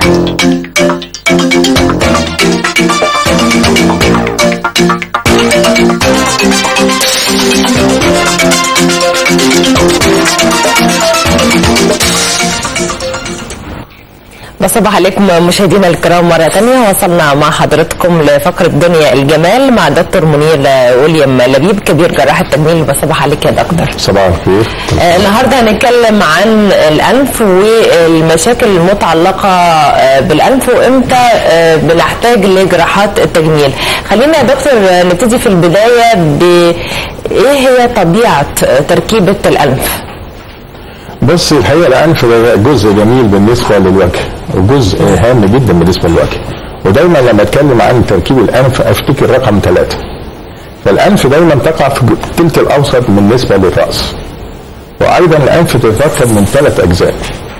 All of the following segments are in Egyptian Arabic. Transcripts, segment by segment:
بصبح عليكم مشاهدينا الكرام مرة تانية وصلنا مع حضراتكم لفقرة دنيا الجمال مع دكتور منير ويليام لبيب كبير جراح التجميل بصبح عليك يا دكتور صباح الخير آه، النهارده هنتكلم عن الانف والمشاكل المتعلقه آه، بالانف وامتى آه، بنحتاج لجراحات التجميل خلينا يا دكتور آه، نبتدي في البدايه ب ايه هي طبيعه آه، تركيبه الانف بص الحقيقه الانف ده جزء جميل بالنسبه للوجه وجزء هام جدا بالنسبه للوجه ودايما لما اتكلم عن تركيب الانف افتكر رقم ثلاثه فالانف دايما تقع في الثلث الاوسط بالنسبه للراس وايضا الانف تتركب من ثلاث اجزاء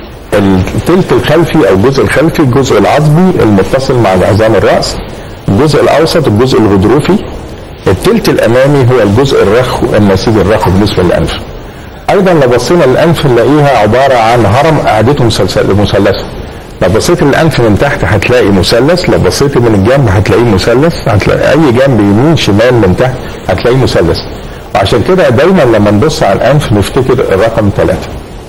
الثلث الخلفي او الجزء الخلفي الجزء العظمي المتصل مع عظام الراس الجزء الاوسط الجزء الغضروفي الثلث الامامي هو الجزء الرخو النسيج الرخو بالنسبه للانف ايضا لو بصينا للانف نلاقيها عباره عن هرم قاعدته مسلسل مثلثه لو بصيت للانف من تحت هتلاقي مثلث لو بصيت من الجنب هتلاقيه مثلث هتلاقي اي جنب يمين شمال من تحت هتلاقيه مثلث وعشان كده دايما لما نبص على الانف نفتكر الرقم ثلاثه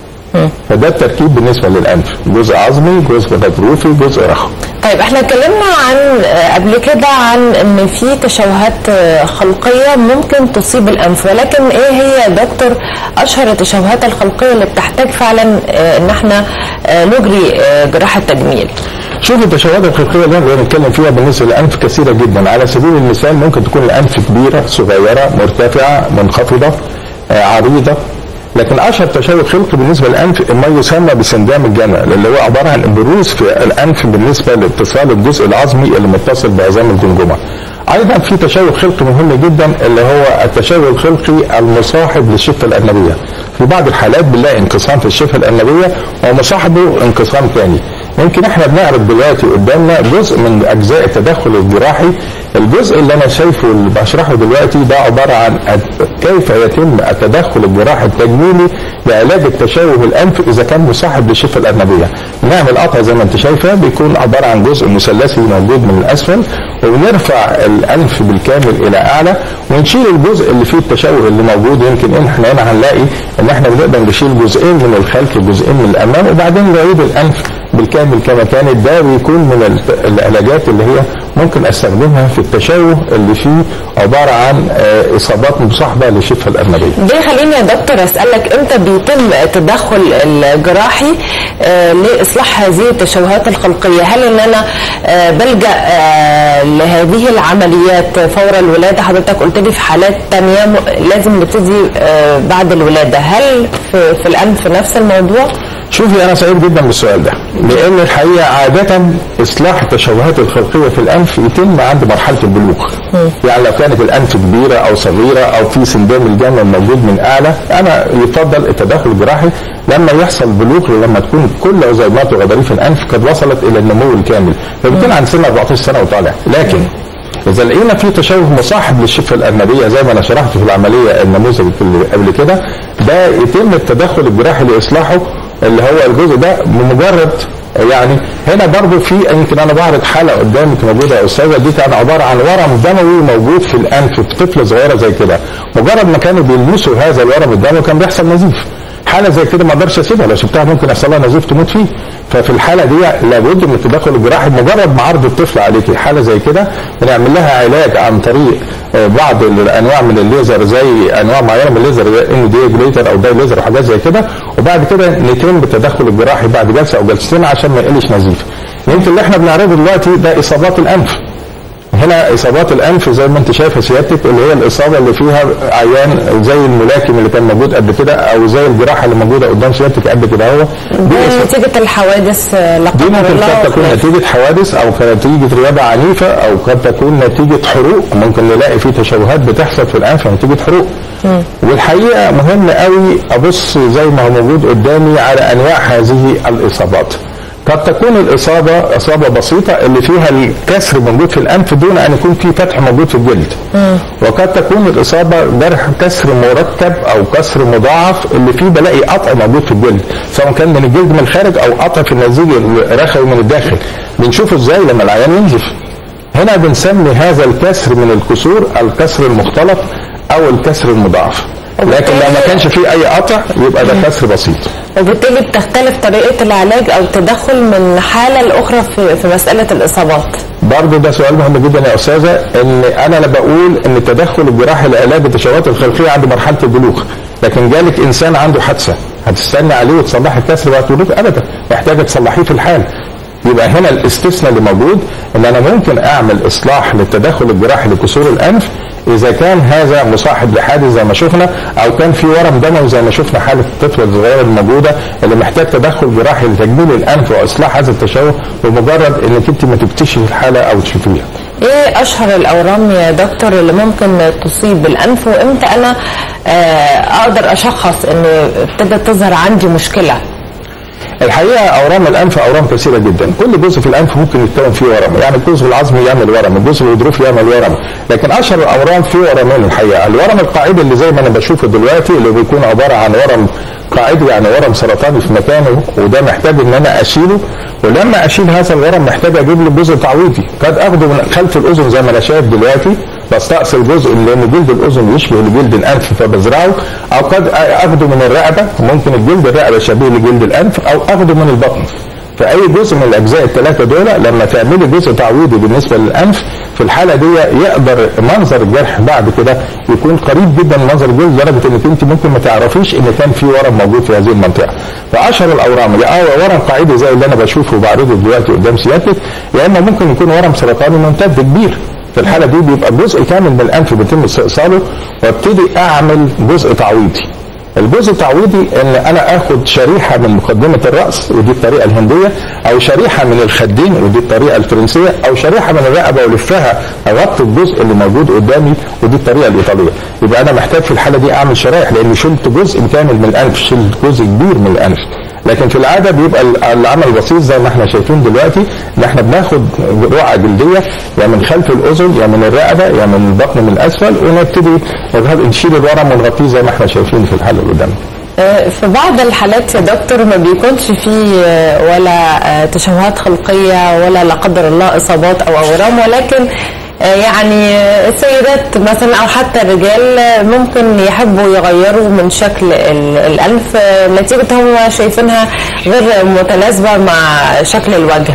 فده التركيب بالنسبه للانف جزء عظمي جزء غضروفي جزء رخو طيب احنا اتكلمنا عن آه، قبل كده عن ان في تشوهات آه، خلقيه ممكن تصيب الانف ولكن ايه هي يا دكتور اشهر التشوهات الخلقيه اللي بتحتاج فعلا آه، ان احنا آه، نجري آه، جراحه تجميل شوف التشوهات الخلقيه اللي احنا بنتكلم فيها بالنسبه للانف كثيره جدا على سبيل المثال ممكن تكون الانف كبيره صغيره مرتفعه منخفضه آه، عريضه لكن اشهر تشوه خلقي بالنسبه للانف ما يسمى بسندام الجمل اللي هو عباره عن بروز في الانف بالنسبه لاتصال الجزء العظمي اللي متصل بعظام الجمجمه. ايضا في تشوه خلقي مهم جدا اللي هو التشوه الخلقي المصاحب للشفه الانبيه. في بعض الحالات بنلاقي انقسام في الشفه الانبيه ومصاحبه انقسام ثاني. يمكن احنا بنعرض دلوقتي قدامنا جزء من اجزاء التدخل الجراحي الجزء اللي انا شايفه اللي بشرحه دلوقتي ده عباره عن أد- كيف يتم التدخل الجراحي التجميلي لعلاج التشوه الانف اذا كان مصاحب للشفه الارنبيه. نعمل قطع زي ما انت شايفه بيكون عباره عن جزء مثلثي موجود من الاسفل وبنرفع الانف بالكامل الى اعلى ونشيل الجزء اللي فيه التشوه اللي موجود يمكن ان احنا هنا هنلاقي ان احنا بنقدر نشيل جزئين من الخلف وجزئين من الامام وبعدين نعيد الانف بالكامل كما كانت ده بيكون من الت- العلاجات اللي هي ممكن استخدمها في التشوه اللي فيه عباره عن آه، اصابات مصاحبه للشفه الارنبيه. ده خليني يا دكتور اسالك امتى بيتم التدخل الجراحي آه، لاصلاح هذه التشوهات الخلقيه هل ان انا آه، بلجا آه، لهذه العمليات فور الولاده حضرتك قلت لي في حالات تانية م- لازم نبتدي آه، بعد الولاده هل في, في الانف نفس الموضوع شوفي انا سعيد جدا بالسؤال ده لان الحقيقه عاده اصلاح التشوهات الخلقيه في الانف يتم عند مرحله البلوغ يعني لو كانت الانف كبيره او صغيره او في سندام الجمل موجود من اعلى انا يفضل التدخل الجراحي لما يحصل بلوغ لما تكون كل عظيمات وغضاريف الانف قد وصلت الى النمو الكامل فبتكون عند سن 14 سنه وطالع لكن اذا لقينا في تشوه مصاحب للشفه الارنبيه زي ما انا شرحت في العمليه النموذج اللي قبل كده ده يتم التدخل الجراحي لاصلاحه اللي هو الجزء ده بمجرد يعني هنا برضو في يمكن انا بعرض حاله قدامك موجوده يا استاذه دي كان عباره عن ورم دموي موجود في الانف في طفله صغيره زي كده مجرد ما كانوا بيلمسوا هذا الورم الدموي كان بيحصل نزيف حاله زي كده ما اقدرش اسيبها لو سبتها ممكن يحصل لها نزيف تموت فيه ففي الحاله دي لابد من التدخل الجراحي مجرد ما عرض الطفل عليك حاله زي كده بنعمل لها علاج عن طريق آه، بعض الانواع من الليزر زي انواع معينه من الليزر زي ان دي جليتر او داي ليزر وحاجات زي كده وبعد كده نتم بالتدخل الجراحي بعد جلسه او جلستين عشان ما يقلش نزيف يمكن اللي احنا بنعرضه دلوقتي ده اصابات الانف هنا اصابات الانف زي ما انت شايفه سيادتك اللي هي الاصابه اللي فيها عيان زي الملاكم اللي كان موجود قبل كده او زي الجراحه اللي موجوده قدام سيادتك قبل كده هو دي إصابة- نتيجه الحوادث آه، لا دي قدر ممكن الله قد تكون وخلاف. نتيجة حوادث أو نتيجة رياضة عنيفة أو قد تكون نتيجة حروق ممكن نلاقي في تشوهات بتحصل في الأنف نتيجة حروق والحقيقة مهم قوي أبص زي ما هو موجود قدامي على أنواع هذه الإصابات قد تكون الاصابه اصابه بسيطه اللي فيها الكسر موجود في الانف دون ان يكون في فتح موجود في الجلد وقد تكون الاصابه جرح كسر مركب او كسر مضاعف اللي فيه بلاقي قطع موجود في الجلد سواء كان من الجلد من الخارج او قطع في النسيج الرخوي من الداخل بنشوفه ازاي لما العيان ينزف هنا بنسمي هذا الكسر من الكسور الكسر المختلط او الكسر المضاعف لكن لو ما كانش فيه اي قطع يبقى ده كسر بسيط وبالتالي بتختلف طريقة العلاج أو التدخل من حالة لأخرى في, في مسألة الإصابات برضه ده سؤال مهم جدا يا استاذه ان انا لا بقول ان التدخل الجراحي لعلاج التشوهات الخلقيه عند مرحله البلوغ لكن جالك انسان عنده حادثه هتستنى عليه وتصلحي الكسر بعد البلوغ ابدا محتاجه تصلحيه في الحال يبقى هنا الاستثناء اللي موجود ان انا ممكن اعمل اصلاح للتدخل الجراحي لكسور الانف اذا كان هذا مصاحب لحادث زي ما شفنا او كان في ورم دموي زي ما شفنا حاله الطفله الصغيره الموجوده اللي محتاج تدخل جراحي لتجميل الانف واصلاح هذا التشوه بمجرد انك انت ما تكتشفي الحاله او تشوفيها. ايه اشهر الاورام يا دكتور اللي ممكن تصيب بالانف وامتى انا آه، اقدر اشخص ان ابتدت تظهر عندي مشكله الحقيقه اورام الانف اورام كثيره جدا كل جزء في الانف ممكن يتكون فيه ورم يعني الجزء العظمي يعمل ورم الجزء الغضروفي يعمل ورم لكن اشهر الاورام فيه ورمين الحقيقه الورم القاعدي اللي زي ما انا بشوفه دلوقتي اللي بيكون عباره عن ورم قاعدي يعني ورم سرطاني في مكانه وده محتاج ان انا اشيله ولما اشيل هذا الورم محتاج اجيب له جزء تعويضي قد اخده من خلف الاذن زي ما انا شايف دلوقتي بستأصل جزء لان جلد الاذن يشبه لجلد الانف فبزرعه او قد اخده من الرقبه ممكن الجلد الرقبه شبيه لجلد الانف او اخده من البطن فاي جزء من الاجزاء الثلاثه دول لما تعملي جزء تعويضي بالنسبه للانف في الحاله دي يقدر منظر الجرح بعد كده يكون قريب جدا من منظر الجلد لدرجه انك انت ممكن ما تعرفيش ان كان في ورم موجود في هذه المنطقه. فاشهر الاورام يا ورم قاعدي زي اللي انا بشوفه وبعرضه دلوقتي قدام سيادتك يا اما ممكن يكون ورم سرطاني ممتد كبير في الحاله دي بيبقى جزء كامل من الانف بيتم استئصاله وابتدي اعمل جزء تعويضي الجزء التعويضي ان انا اخد شريحه من مقدمه الراس ودي الطريقه الهنديه او شريحه من الخدين ودي الطريقه الفرنسيه او شريحه من الرقبه والفها اغطي الجزء اللي موجود قدامي ودي الطريقه الايطاليه يبقى انا محتاج في الحاله دي اعمل شرايح لان شلت جزء كامل من الانف شلت جزء كبير من الانف لكن في العاده بيبقى العمل بسيط زي ما احنا شايفين دلوقتي ان احنا بناخد رقعه جلديه يا من خلف الاذن يا من الرقبه يا من البطن من الاسفل ونبتدي نشيل الورم ونغطيه زي ما احنا شايفين في الحاله اللي قدامنا. في بعض الحالات يا دكتور ما بيكونش فيه ولا تشوهات خلقيه ولا لا قدر الله اصابات او اورام ولكن يعني السيدات مثلا او حتى الرجال ممكن يحبوا يغيروا من شكل الانف نتيجه هم شايفينها غير متناسبه مع شكل الوجه.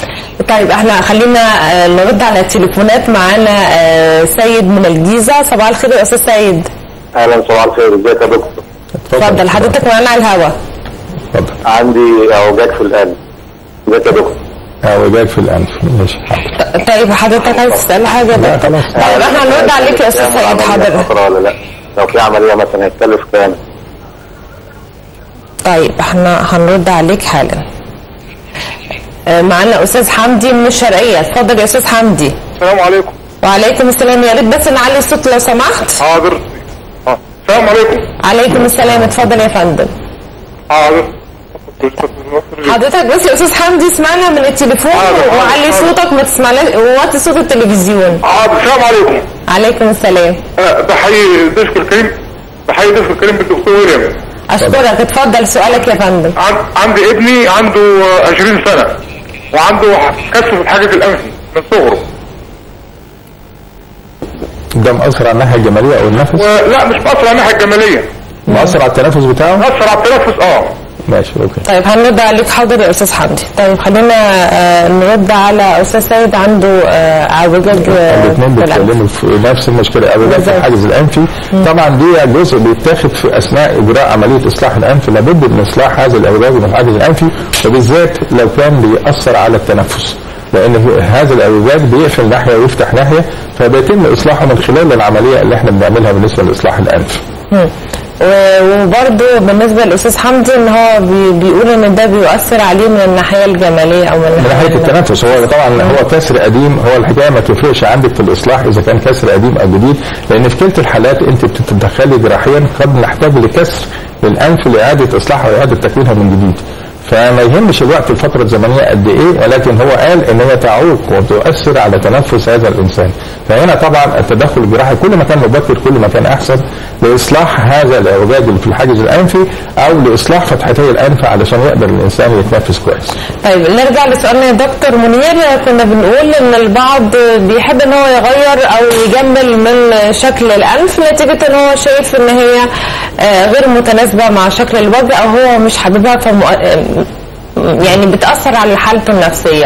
طيب احنا خلينا نرد على التليفونات معانا سيد من الجيزه صباح الخير يا استاذ سيد. اهلا صباح الخير ازيك يا دكتور؟ اتفضل حضرتك معانا على الهوا. اتفضل. عندي اعوجاج في القلب ازيك يا دكتور؟ اعوجاج في الانف ماشي طيب حضرتك عايز تسال حاجه لا دكتور؟ خلاص. طيب احنا هنرد عليك يا استاذ سيد حضرتك. فترة ولا لا؟ لو في عملية مثلا هيتكلف كام؟ طيب احنا هنرد عليك حالا. آه، معانا استاذ حمدي من الشرقيه اتفضل يا استاذ حمدي. السلام عليكم وعليكم السلام يا ريت بس نعلي الصوت لو سمحت. حاضر آه. السلام عليكم عليكم السلام اتفضل يا فندم. حاضر حضرتك بس يا استاذ حمدي اسمعنا من التليفون حاضر، حاضر، وعلي حاضر. صوتك ما تسمعناش ووطي صوت التلفزيون. حاضر السلام عليكم عليكم السلام. آه، بحيي ضيفك الكريم بحيي ضيفك الكريم بالدكتور ويليام اشكرك اتفضل سؤالك يا فندم. عن- عندي ابني عنده آه، 20 سنة وعنده كسر في الحاجز الأنفي من صغره ده مأثر على الناحيه الجماليه او النفس ولا مش مأثر على الناحية الجمالية مأثر على التنفس بتاعه مأثر على التنفس اه ماشي اوكي طيب هنرد عليك حاضر يا استاذ حمدي طيب خلينا آه، نرد على استاذ سيد عنده آه، اعوجاج آه، الاثنين في الأنف. بيتكلموا في نفس المشكله اعوجاج في بالظبط. الحاجز الانفي طبعا دي جزء بيتاخد في اثناء اجراء عمليه اصلاح الانف لابد من اصلاح هذا الاعوجاج من الحاجز الانفي وبالذات لو كان بيأثر على التنفس لان هذا الاعوجاج بيقفل ناحيه ويفتح ناحيه فبيتم اصلاحه من خلال العمليه اللي احنا بنعملها بالنسبه لاصلاح الانف مم. و- وبرضه بالنسبه للاستاذ حمدي ان هو بي- بيقول ان ده بيؤثر عليه من الناحيه الجماليه او من من الناحيه ناحيه التنفس هو طبعا هو كسر قديم هو الحكايه ما تفرقش عندك في الاصلاح اذا كان كسر قديم او جديد لان في كلتا الحالات انت بتتدخلي جراحيا قد نحتاج لكسر للانف لاعاده اصلاحها واعاده تكوينها من جديد فما يهمش الوقت الفترة الزمنية قد ايه ولكن هو قال ان هي تعوق وتؤثر على تنفس هذا الانسان فهنا طبعا التدخل الجراحي كل ما كان مبكر كل ما كان احسن لاصلاح هذا الاعوجاج اللي في الحاجز الانفي او لاصلاح فتحتي الانف علشان يقدر الانسان يتنفس كويس طيب نرجع لسؤالنا يا دكتور منير كنا بنقول ان البعض بيحب ان هو يغير او يجمل من شكل الانف نتيجه ان هو شايف ان هي آه، غير متناسبه مع شكل الوجه او هو مش حاببها فم... آه، يعني بتاثر على حالته النفسيه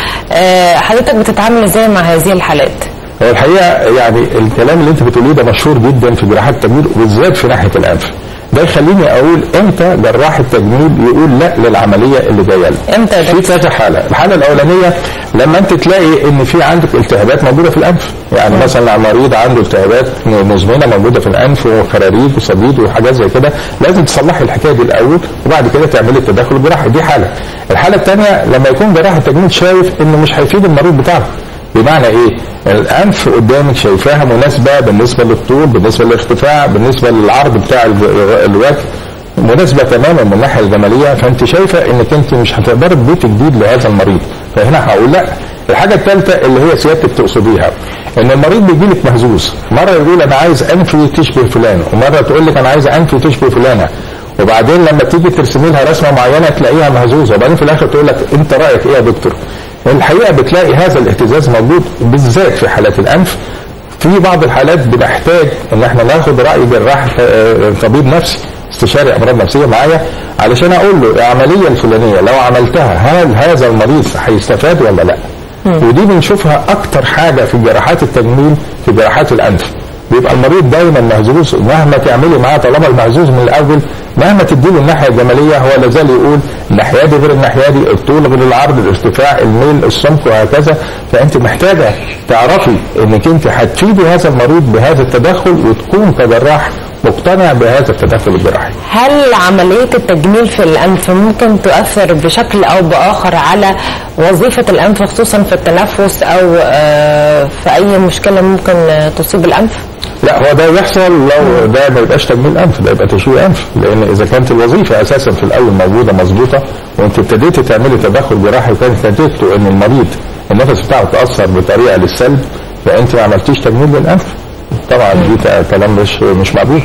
آه، حضرتك بتتعامل ازاي مع هذه الحالات؟ هو الحقيقه يعني الكلام اللي انت بتقوليه ده مشهور جدا في جراحات التجميل وبالذات في ناحيه الانف ده يخليني اقول امتى جراح التجميل يقول لا للعمليه اللي جايه له امتى يا في دكتور؟ كذا حاله الحاله الاولانيه لما انت تلاقي ان في عندك التهابات موجوده في الانف يعني مثلا المريض عنده التهابات مزمنه موجوده في الانف وخراريج وصديد وحاجات زي كده لازم تصلحي الحكايه دي الاول وبعد كده تعملي التدخل الجراحي دي حاله الحاله الثانيه لما يكون جراح التجميل شايف انه مش هيفيد المريض بتاعه بمعنى ايه؟ الانف قدامك شايفاها مناسبه بالنسبه للطول بالنسبه للارتفاع بالنسبه للعرض بتاع الو- الوجه مناسبه تماما من الناحيه الجماليه فانت شايفه انك انت مش هتقدري تضيفي جديد لهذا المريض فهنا هقول لا الحاجه الثالثه اللي هي سيادتك تقصديها ان المريض بيجي لك مهزوز مره يقول انا عايز انفي تشبه فلان ومره تقول لك انا عايز انفي تشبه فلانه وبعدين لما تيجي ترسمي لها رسمه معينه تلاقيها مهزوزه وبعدين في الاخر تقول لك انت رايك ايه يا دكتور؟ الحقيقه بتلاقي هذا الاهتزاز موجود بالذات في حالات الانف في بعض الحالات بنحتاج ان احنا ناخد راي جراح آه، طبيب نفسي استشاري امراض نفسيه معايا علشان اقول له العمليه الفلانيه لو عملتها هل هذا المريض هيستفاد ولا لا؟ ودي بنشوفها اكتر حاجه في جراحات التجميل في جراحات الانف بيبقى المريض دايما مهزوز مهما تعملي معاه طالما المهزوز من الاول مهما تديله الناحيه الجماليه هو لازال يقول الناحيه دي غير الناحيه دي الطول غير العرض الارتفاع الميل السمك وهكذا فانت محتاجه تعرفي انك انت هتفيدي هذا المريض بهذا التدخل وتكون كجراح مقتنع بهذا التدخل الجراحي. هل عملية التجميل في الأنف ممكن تؤثر بشكل أو بآخر على وظيفة الأنف خصوصا في التنفس أو آه، في أي مشكلة ممكن آه، تصيب الأنف؟ لا هو ده يحصل لو ده ما يبقاش تجميل انف ده يبقى تشويه انف لان اذا كانت الوظيفه اساسا في الاول موجوده مظبوطه وانت ابتديتي تعملي تدخل جراحي وكانت نتيجته ان المريض النفس بتاعه تاثر بطريقه للسلب فانت ما عملتيش تجميل للانف طبعا دي كلام مش مش مقبول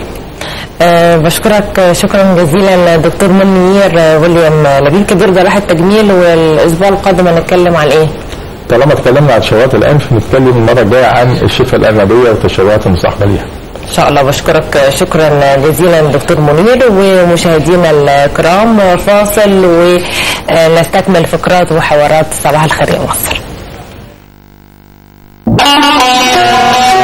أه بشكرك آه، شكرا جزيلا دكتور منير آه، ويليام لبيب كبير جراح التجميل والأسبوع القادم هنتكلم عن إيه؟ طالما اتكلمنا عن تشوهات الانف نتكلم المره الجايه عن الشفه الارنبيه والتشوهات المصاحبه ليها إن شاء الله بشكرك آه، شكرا جزيلا دكتور منير ومشاهدينا الكرام آه، فاصل ونستكمل فقرات وحوارات صباح الخير يا مصر